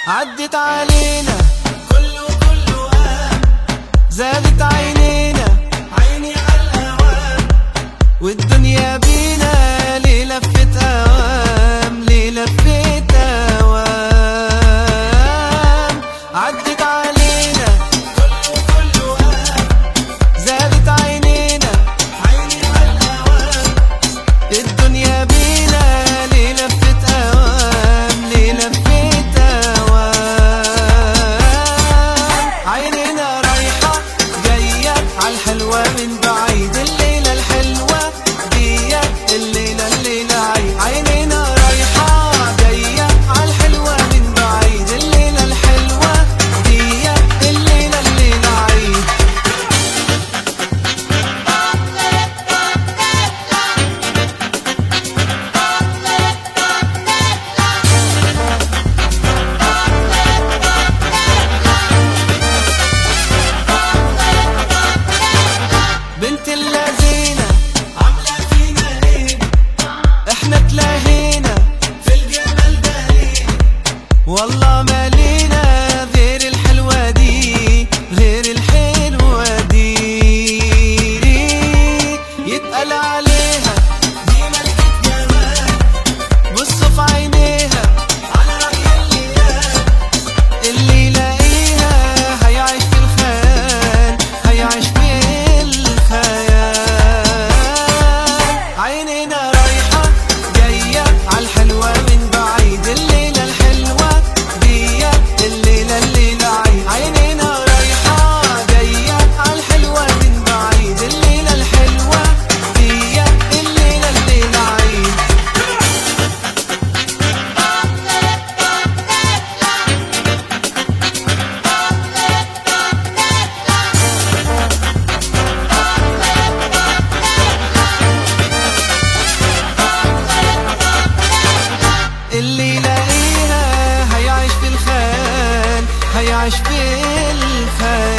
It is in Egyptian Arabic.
عدت علينا كله كله قام زادت عينينا عيني على الهوام والدنيا بينا ليه لفت اوام ليه لفت اوام عدت علينا كله كله قام زادت عينينا عيني على الهوام الدنيا بينا ليه لفت اوام ليه لفت اوام عينينا رايحة جاية عالحلوة من بعيد الليلة الحلوة ديت الليلة الليلة عيد عينينا رايحة جاية عالحلوة من بعيد الليلة الحلوة ديت الليلة الليلة عيد بنت اللذينة عاملة فينا ايه احنا تلاهينا في الجمال ده ليه والله مالينا غير الحلوة دي غير الحلوة دي يتقال عليها دي ملكة جمال بصوا في عينيها على رأي الليال اللي يلاقيها هيعيش في الخيال هيعيش في الخيال عينينا رايحة جاية عالحلوة من بعيد الليلة الحلوة دي الليلة الليلة عيد عينينا رايحة جاية عالحلوة من بعيد الليلة الحلوة دي الليلة الليلة عيد اللي يلاقيها هيعيش في الخيال هيعيش في الخيال